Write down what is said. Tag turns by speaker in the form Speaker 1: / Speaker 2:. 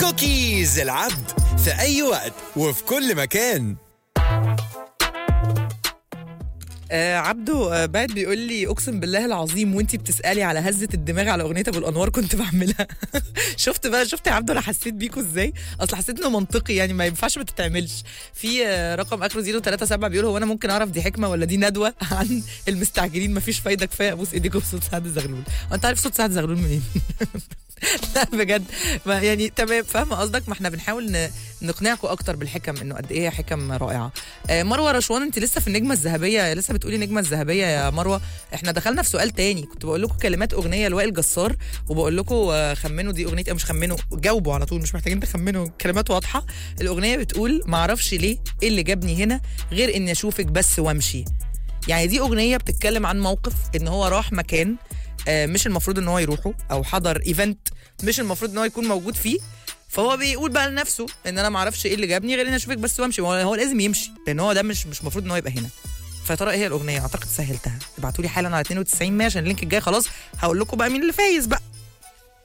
Speaker 1: كوكيز العبد في أي وقت وفي كل مكان
Speaker 2: آه عبده آه بعد بيقول لي اقسم بالله العظيم وانتي بتسالي على هزه الدماغ على اغنيه ابو الانوار كنت بعملها شفت بقى شفت يا عبده انا حسيت بيكوا ازاي اصل حسيت انه منطقي يعني ما ينفعش ما تتعملش في آه رقم اخره 037 بيقول هو انا ممكن اعرف دي حكمه ولا دي ندوه عن المستعجلين ما فيش فايده كفايه ابوس ايديكم بصوت سعد زغلول وانت عارف صوت سعد زغلول منين لا بجد ما يعني تمام فاهمه قصدك ما احنا بنحاول ن- نقنعكم اكتر بالحكم انه قد ايه هي حكم رائعه آه، مروه رشوان انت لسه في النجمه الذهبيه لسه بتقولي النجمه الذهبيه يا مروه احنا دخلنا في سؤال تاني كنت بقول لكم كلمات اغنيه لوائل جسار وبقول لكم آه، خمنوا دي اغنيه إيه، مش خمنوا جاوبوا على طول مش محتاجين تخمنوا كلمات واضحه الاغنيه بتقول ما اعرفش ليه ايه اللي جابني هنا غير اني اشوفك بس وامشي يعني دي اغنيه بتتكلم عن موقف ان هو راح مكان آه، مش المفروض ان هو يروحه او حضر ايفنت مش المفروض ان هو يكون موجود فيه فهو بيقول بقى لنفسه ان انا ما اعرفش ايه اللي جابني غير ان اشوفك بس وامشي هو هو لازم يمشي لان هو ده مش مش المفروض ان هو يبقى هنا فيا ترى ايه هي الاغنيه اعتقد سهلتها ابعتوا لي حالا على 92 100 عشان اللينك الجاي خلاص هقول لكم بقى مين اللي فايز بقى